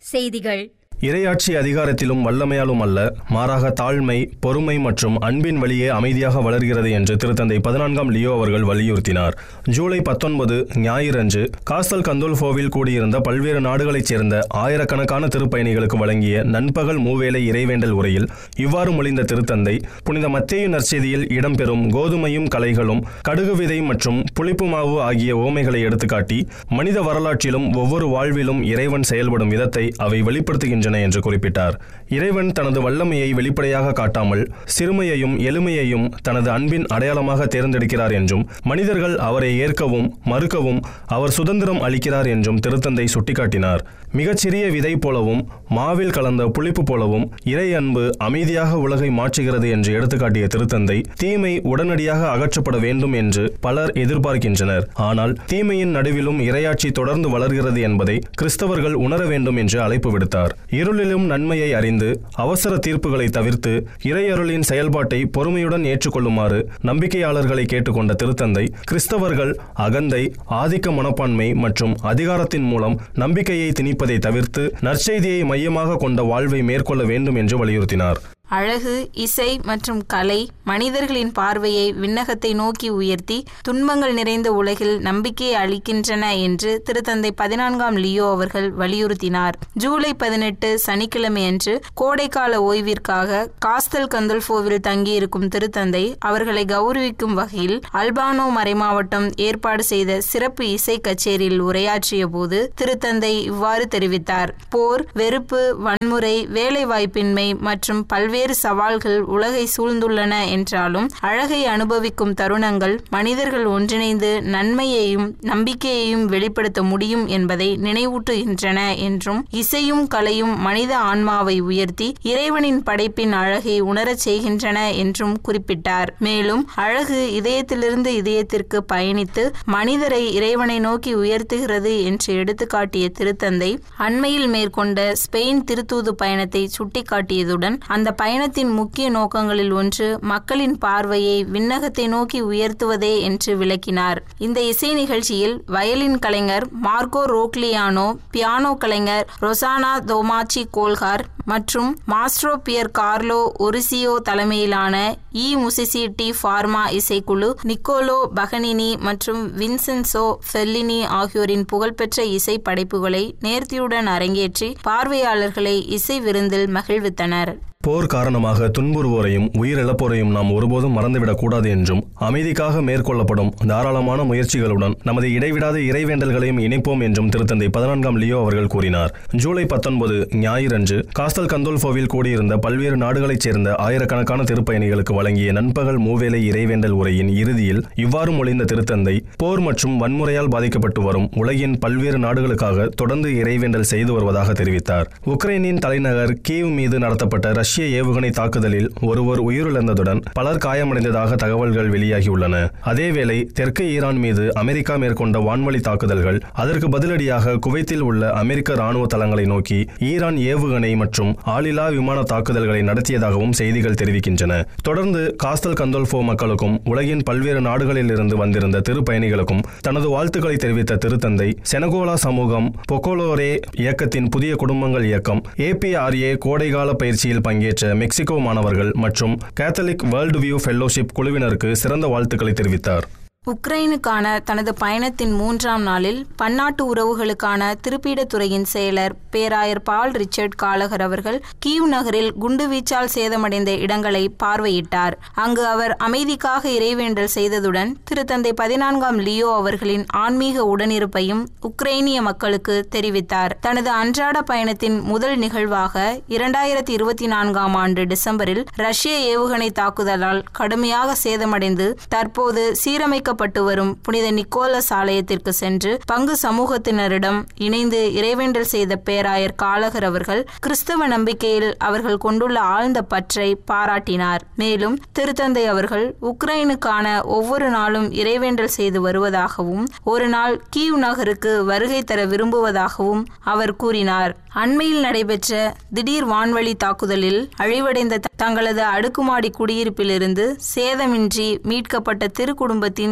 செய்திகள் இரையாட்சி அதிகாரத்திலும் வல்லமையாலும் அல்ல மாறாக தாழ்மை பொறுமை மற்றும் அன்பின் வழியே அமைதியாக வளர்கிறது என்று திருத்தந்தை பதினான்காம் லியோ அவர்கள் வலியுறுத்தினார் ஜூலை பத்தொன்பது ஞாயிறன்று காஸ்தல் கந்தோல்ஃபோவில் கூடியிருந்த பல்வேறு நாடுகளைச் சேர்ந்த ஆயிரக்கணக்கான திருப்பயணிகளுக்கு வழங்கிய நண்பகல் மூவேளை இறைவேண்டல் உரையில் இவ்வாறு மொழிந்த திருத்தந்தை புனித மத்தேயு நற்செய்தியில் இடம்பெறும் கோதுமையும் கலைகளும் கடுகு விதை மற்றும் புளிப்பு மாவு ஆகிய ஓமைகளை எடுத்துக்காட்டி மனித வரலாற்றிலும் ஒவ்வொரு வாழ்விலும் இறைவன் செயல்படும் விதத்தை அவை வெளிப்படுத்துகின்றன என்று குறிப்பிட்டார் இறைவன் தனது வல்லமையை வெளிப்படையாக காட்டாமல் சிறுமையையும் எளிமையையும் தனது அன்பின் அடையாளமாக தேர்ந்தெடுக்கிறார் என்றும் மனிதர்கள் அவரை ஏற்கவும் மறுக்கவும் அவர் சுதந்திரம் அளிக்கிறார் என்றும் திருத்தந்தை சுட்டிக்காட்டினார் மிகச்சிறிய விதை போலவும் மாவில் கலந்த புளிப்பு போலவும் இறை அன்பு அமைதியாக உலகை மாற்றுகிறது என்று எடுத்துக்காட்டிய திருத்தந்தை தீமை உடனடியாக அகற்றப்பட வேண்டும் என்று பலர் எதிர்பார்க்கின்றனர் ஆனால் தீமையின் நடுவிலும் இரையாட்சி தொடர்ந்து வளர்கிறது என்பதை கிறிஸ்தவர்கள் உணர வேண்டும் என்று அழைப்பு விடுத்தார் இருளிலும் நன்மையை அறிந்து அவசர தீர்ப்புகளை தவிர்த்து இறையருளின் செயல்பாட்டை பொறுமையுடன் ஏற்றுக்கொள்ளுமாறு நம்பிக்கையாளர்களை கேட்டுக்கொண்ட திருத்தந்தை கிறிஸ்தவர்கள் அகந்தை ஆதிக்க மனப்பான்மை மற்றும் அதிகாரத்தின் மூலம் நம்பிக்கையை திணிப்பதை தவிர்த்து நற்செய்தியை மையமாக கொண்ட வாழ்வை மேற்கொள்ள வேண்டும் என்று வலியுறுத்தினார் அழகு இசை மற்றும் கலை மனிதர்களின் பார்வையை விண்ணகத்தை நோக்கி உயர்த்தி துன்பங்கள் நிறைந்த உலகில் நம்பிக்கையை அளிக்கின்றன என்று திருத்தந்தை பதினான்காம் லியோ அவர்கள் வலியுறுத்தினார் ஜூலை பதினெட்டு சனிக்கிழமையன்று கோடைக்கால ஓய்விற்காக காஸ்தல் கந்தல்ஃபோவில் தங்கியிருக்கும் திருத்தந்தை அவர்களை கௌரவிக்கும் வகையில் அல்பானோ மறைமாவட்டம் ஏற்பாடு செய்த சிறப்பு இசை கச்சேரியில் உரையாற்றிய போது திருத்தந்தை இவ்வாறு தெரிவித்தார் போர் வெறுப்பு வன்முறை வேலைவாய்ப்பின்மை மற்றும் பல்வேறு பல்வேறு சவால்கள் உலகை சூழ்ந்துள்ளன என்றாலும் அழகை அனுபவிக்கும் தருணங்கள் மனிதர்கள் ஒன்றிணைந்து நன்மையையும் நம்பிக்கையையும் வெளிப்படுத்த முடியும் என்பதை நினைவூட்டுகின்றன என்றும் இசையும் கலையும் மனித ஆன்மாவை உயர்த்தி இறைவனின் படைப்பின் அழகை உணரச் செய்கின்றன என்றும் குறிப்பிட்டார் மேலும் அழகு இதயத்திலிருந்து இதயத்திற்கு பயணித்து மனிதரை இறைவனை நோக்கி உயர்த்துகிறது என்று எடுத்துக்காட்டிய திருத்தந்தை அண்மையில் மேற்கொண்ட ஸ்பெயின் திருத்தூது பயணத்தை சுட்டிக்காட்டியதுடன் அந்த பயணத்தின் முக்கிய நோக்கங்களில் ஒன்று மக்களின் பார்வையை விண்ணகத்தை நோக்கி உயர்த்துவதே என்று விளக்கினார் இந்த இசை நிகழ்ச்சியில் வயலின் கலைஞர் மார்க்கோ ரோக்லியானோ பியானோ கலைஞர் ரொசானா தோமாச்சி கோல்கார் மற்றும் மாஸ்ட்ரோ பியர் கார்லோ ஒரிசியோ தலைமையிலான இ முசிசி டி ஃபார்மா இசைக்குழு நிக்கோலோ பகனினி மற்றும் வின்சென்சோ ஃபெல்லினி ஆகியோரின் புகழ்பெற்ற இசை படைப்புகளை நேர்த்தியுடன் அரங்கேற்றி பார்வையாளர்களை இசை விருந்தில் மகிழ்வித்தனர் போர் காரணமாக துன்புறுவோரையும் உயிரிழப்போரையும் நாம் ஒருபோதும் மறந்துவிடக் கூடாது என்றும் அமைதிக்காக மேற்கொள்ளப்படும் தாராளமான முயற்சிகளுடன் நமது இடைவிடாத இறைவேண்டல்களையும் இணைப்போம் என்றும் திருத்தந்தை பதினான்காம் லியோ அவர்கள் கூறினார் ஜூலை பத்தொன்பது ஞாயிறன்று காஸ்தல் கந்தோல்ஃபோவில் கூடியிருந்த பல்வேறு நாடுகளைச் சேர்ந்த ஆயிரக்கணக்கான திருப்பயணிகளுக்கு வழங்கிய நண்பகல் மூவேளை இறைவேண்டல் உரையின் இறுதியில் இவ்வாறு மொழிந்த திருத்தந்தை போர் மற்றும் வன்முறையால் பாதிக்கப்பட்டு வரும் உலகின் பல்வேறு நாடுகளுக்காக தொடர்ந்து இறைவேண்டல் செய்து வருவதாக தெரிவித்தார் உக்ரைனின் தலைநகர் கீவ் மீது நடத்தப்பட்ட ரஷ்ய ஏவுகணை தாக்குதலில் ஒருவர் உயிரிழந்ததுடன் பலர் காயமடைந்ததாக தகவல்கள் வெளியாகியுள்ளன அதேவேளை தெற்கு ஈரான் மீது அமெரிக்கா மேற்கொண்ட வான்வழி தாக்குதல்கள் அதற்கு பதிலடியாக குவைத்தில் உள்ள அமெரிக்க ராணுவ தளங்களை நோக்கி ஈரான் ஏவுகணை மற்றும் ஆளில்லா விமான தாக்குதல்களை நடத்தியதாகவும் செய்திகள் தெரிவிக்கின்றன தொடர்ந்து காஸ்தல் கந்தோல்ஃபோ மக்களுக்கும் உலகின் பல்வேறு நாடுகளில் இருந்து வந்திருந்த திருப்பயணிகளுக்கும் தனது வாழ்த்துக்களை தெரிவித்த திருத்தந்தை செனகோலா சமூகம் பொக்கோலோரே இயக்கத்தின் புதிய குடும்பங்கள் இயக்கம் ஏபிஆர்ஏ கோடைகால பயிற்சியில் பங்கேற்ற மெக்சிகோ மாணவர்கள் மற்றும் கேத்தலிக் வேர்ல்டு வியூ ஃபெல்லோஷிப் குழுவினருக்கு சிறந்த வாழ்த்துக்களை தெரிவித்தார் உக்ரைனுக்கான தனது பயணத்தின் மூன்றாம் நாளில் பன்னாட்டு உறவுகளுக்கான திருப்பீடத்துறையின் செயலர் பேராயர் பால் ரிச்சர்ட் காலகர் அவர்கள் கீவ் நகரில் குண்டுவீச்சால் சேதமடைந்த இடங்களை பார்வையிட்டார் அங்கு அவர் அமைதிக்காக இறைவேண்டல் செய்ததுடன் திருத்தந்தை பதினான்காம் லியோ அவர்களின் ஆன்மீக உடனிருப்பையும் உக்ரைனிய மக்களுக்கு தெரிவித்தார் தனது அன்றாட பயணத்தின் முதல் நிகழ்வாக இரண்டாயிரத்தி இருபத்தி நான்காம் ஆண்டு டிசம்பரில் ரஷ்ய ஏவுகணை தாக்குதலால் கடுமையாக சேதமடைந்து தற்போது சீரமைக்க அமைக்கப்பட்டு வரும் புனித நிக்கோலஸ் ஆலயத்திற்கு சென்று பங்கு சமூகத்தினரிடம் இணைந்து இறைவேண்டல் செய்த பேராயர் காலகர் அவர்கள் கிறிஸ்தவ நம்பிக்கையில் அவர்கள் கொண்டுள்ள ஆழ்ந்த பற்றை பாராட்டினார் மேலும் திருத்தந்தை அவர்கள் உக்ரைனுக்கான ஒவ்வொரு நாளும் இறைவேண்டல் செய்து வருவதாகவும் ஒரு நாள் கீவ் நகருக்கு வருகை தர விரும்புவதாகவும் அவர் கூறினார் அண்மையில் நடைபெற்ற திடீர் வான்வழி தாக்குதலில் அழிவடைந்த தங்களது அடுக்குமாடி குடியிருப்பிலிருந்து சேதமின்றி மீட்கப்பட்ட திருக்குடும்பத்தின்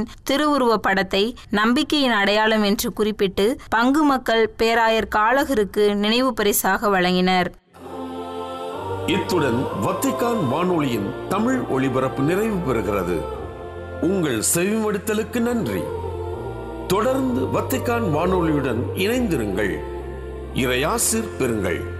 திருவுருவ படத்தை நம்பிக்கையின் அடையாளம் என்று குறிப்பிட்டு பங்கு மக்கள் பேராயர் காலகருக்கு நினைவு பரிசாக வழங்கினர் இத்துடன் வத்திக்கான் வானொலியின் தமிழ் ஒளிபரப்பு நிறைவு பெறுகிறது உங்கள் செவிமடுத்தலுக்கு நன்றி தொடர்ந்து வத்திக்கான் வானொலியுடன் இணைந்திருங்கள் இறையாசிர் பெறுங்கள்